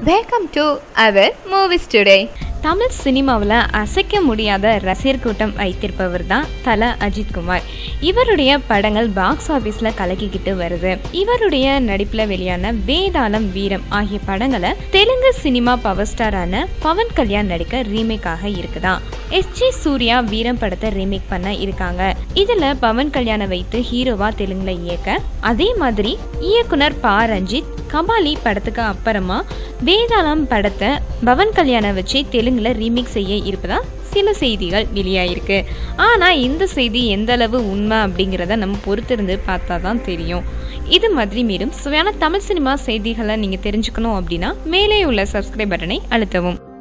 welcome to our movies today Tamil சினிமாவில் அசைக்க முடியாத ரசிகர் கூட்டம் வைத்திருப்பவர் தான் தல அஜித்குமார் இவருடைய படங்கள் பாக்ஸ் ஆஃபீஸில் கலக்கிக்கிட்டு வருது இவருடைய நடிப்பில் வெளியான வேதாளம் வீரம் ஆகிய படங்களை தெலுங்கு சினிமா பவர் ஸ்டாரான பவன் கல்யாண் நடிக்க ரீமேக்காக இருக்குதான் எஸ் ஜி சூர்யா வீரம் படத்தை ரீமேக் பண்ண இருக்காங்க இதுல பவன் கல்யாணை வைத்து ஹீரோவா தெலுங்குல இயக்க அதே மாதிரி இயக்குனர் பா ரஞ்சித் கபாலி படத்துக்கு அப்புறமா வேதாளம் படத்தை பவன் கல்யாணை வச்சு தெலுங்குல ரீமேக் செய்ய இருப்பதா சில செய்திகள் வெளியாயிருக்கு ஆனால் இந்த செய்தி எந்த அளவு உண்மை அப்படிங்கிறத நம்ம பொறுத்திருந்து பார்த்தா தான் தெரியும் இது மாதிரி மேலும் சுவையான தமிழ் சினிமா செய்திகளை நீங்கள் தெரிஞ்சுக்கணும் அப்படின்னா மேலே உள்ள சப்ஸ்கிரைப் பட்டனை அழுத்தவும்